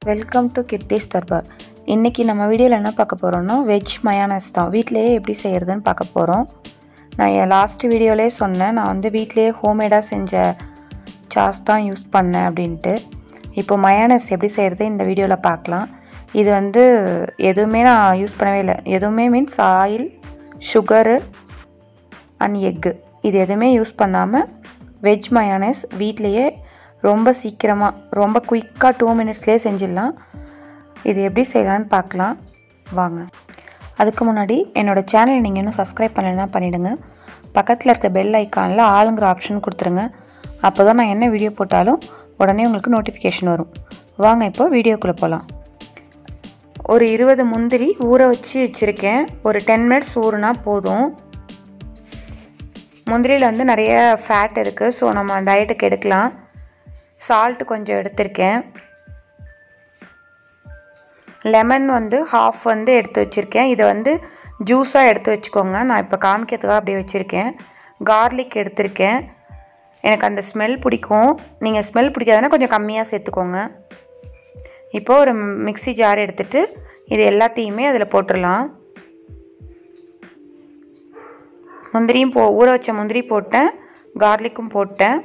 welcome to கிர்திஸ் Darbar இன்றைக்கி நம்ம வீடியோவில் என்ன பார்க்க போகிறோம்னா வெஜ் மயானஸ் தான் வீட்டிலேயே எப்படி செய்கிறதுன்னு பார்க்க போகிறோம் நான் என் லாஸ்ட் வீடியோலேயே சொன்னேன் நான் வந்து வீட்டிலேயே ஹோம்மேடாக செஞ்ச சாஸ் தான் யூஸ் பண்ணேன் அப்படின்ட்டு இப்போ மயானஸ் எப்படி செய்கிறது இந்த வீடியோவில் பார்க்கலாம் இது வந்து எதுவுமே நான் யூஸ் பண்ணவே இல்லை எதுவுமே means oil sugar and egg இது எதுவுமே யூஸ் பண்ணாமல் வெஜ் மயானஸ் வீட்லேயே ரொம்ப சீக்கிரமாக ரொம்ப குயிக்காக டூ மினிட்ஸ்லேயே செஞ்சிடலாம் இது எப்படி செய்யலான்னு பார்க்கலாம் வாங்க அதுக்கு முன்னாடி என்னோடய சேனலை நீங்கள் இன்னும் சப்ஸ்கிரைப் பண்ணலைன்னா பண்ணிவிடுங்க பக்கத்தில் இருக்க பெல் ஐக்கானில் ஆளுங்கிற ஆப்ஷன் கொடுத்துருங்க அப்போ தான் நான் என்ன வீடியோ போட்டாலும் உடனே உங்களுக்கு நோட்டிஃபிகேஷன் வரும் வாங்க இப்போ வீடியோக்குள்ளே போகலாம் ஒரு இருபது முந்திரி ஊற வச்சு வச்சுருக்கேன் ஒரு டென் மினிட்ஸ் ஊறுனா போதும் முந்திரியில் வந்து நிறைய ஃபேட் இருக்குது ஸோ நம்ம டயட்டுக்கு எடுக்கலாம் சால்ட்டு கொஞ்சம் எடுத்திருக்கேன் லெமன் வந்து ஹாஃப் வந்து எடுத்து வச்சுருக்கேன் இதை வந்து ஜூஸாக எடுத்து வச்சுக்கோங்க நான் இப்போ காமிக்கிறதுக்காக அப்படியே வச்சுருக்கேன் கார்லிக் எடுத்திருக்கேன் எனக்கு அந்த ஸ்மெல் பிடிக்கும் நீங்கள் ஸ்மெல் பிடிக்காதுன்னா கொஞ்சம் கம்மியாக சேர்த்துக்கோங்க இப்போது ஒரு மிக்சி ஜார் எடுத்துகிட்டு இது எல்லாத்தையுமே அதில் போட்டுடலாம் முந்திரியும் போ ஊற வச்ச முந்திரி போட்டேன் கார்லிக்கும் போட்டேன்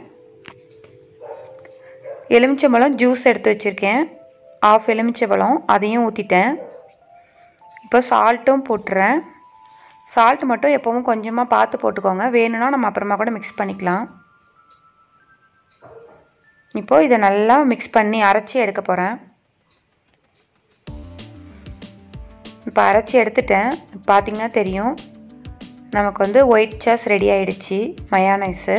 எலுமிச்சம்பழம் ஜூஸ் எடுத்து வச்சுருக்கேன் ஆஃப் எலுமிச்சம்பழம் அதையும் ஊற்றிட்டேன் இப்போ சால்ட்டும் போட்டுறேன் சால்ட் மட்டும் எப்போவும் கொஞ்சமாக பார்த்து போட்டுக்கோங்க வேணும்னா நம்ம அப்புறமா கூட மிக்ஸ் பண்ணிக்கலாம் இப்போது இதை நல்லா மிக்ஸ் பண்ணி அரைச்சி எடுக்க போகிறேன் இப்போ அரைச்சி எடுத்துட்டேன் பார்த்திங்கன்னா தெரியும் நமக்கு வந்து ஒயிட் சாஸ் ரெடி ஆகிடுச்சு மயானைஸு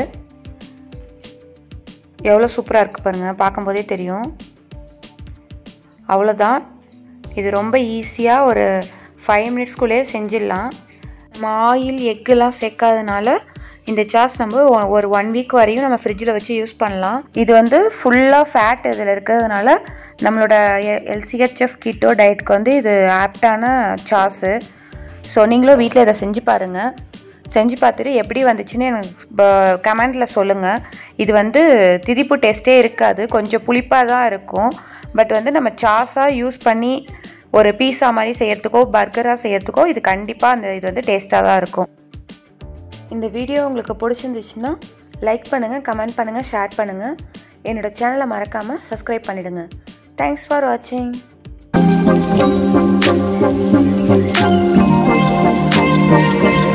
எவ்வளோ சூப்பராக இருக்குது பாருங்கள் பார்க்கும்போதே தெரியும் அவ்வளோதான் இது ரொம்ப ஈஸியாக ஒரு ஃபைவ் மினிட்ஸ்குள்ளேயே செஞ்சிடலாம் நம்ம ஆயில் எக்குலாம் சேர்க்காதனால இந்த சாஸ் நம்ம ஒரு ஒன் வீக் வரையும் நம்ம ஃப்ரிட்ஜில் வச்சு யூஸ் பண்ணலாம் இது வந்து ஃபுல்லாக ஃபேட் இதில் இருக்கிறதுனால நம்மளோட எல்சிஹெச்எஃப் கிட்டோ டயட்க்கு வந்து இது ஆப்டான சாஸு ஸோ நீங்களும் வீட்டில் இதை செஞ்சு பாருங்கள் செஞ்சு பார்த்துட்டு எப்படி வந்துச்சுன்னு எனக்கு கமெண்டில் சொல்லுங்கள் இது வந்து திதிப்பு டேஸ்ட்டே இருக்காது கொஞ்சம் புளிப்பாக தான் இருக்கும் பட் வந்து நம்ம சாஸாக யூஸ் பண்ணி ஒரு பீஸா மாதிரி செய்கிறதுக்கோ பர்கராக செய்கிறதுக்கோ இது கண்டிப்பாக அந்த இது வந்து டேஸ்ட்டாக தான் இருக்கும் இந்த வீடியோ உங்களுக்கு பிடிச்சிருந்துச்சுன்னா லைக் பண்ணுங்கள் கமெண்ட் பண்ணுங்கள் ஷேர் பண்ணுங்கள் என்னோடய சேனலை மறக்காமல் சப்ஸ்கிரைப் பண்ணிவிடுங்க தேங்க்ஸ் ஃபார் வாட்சிங்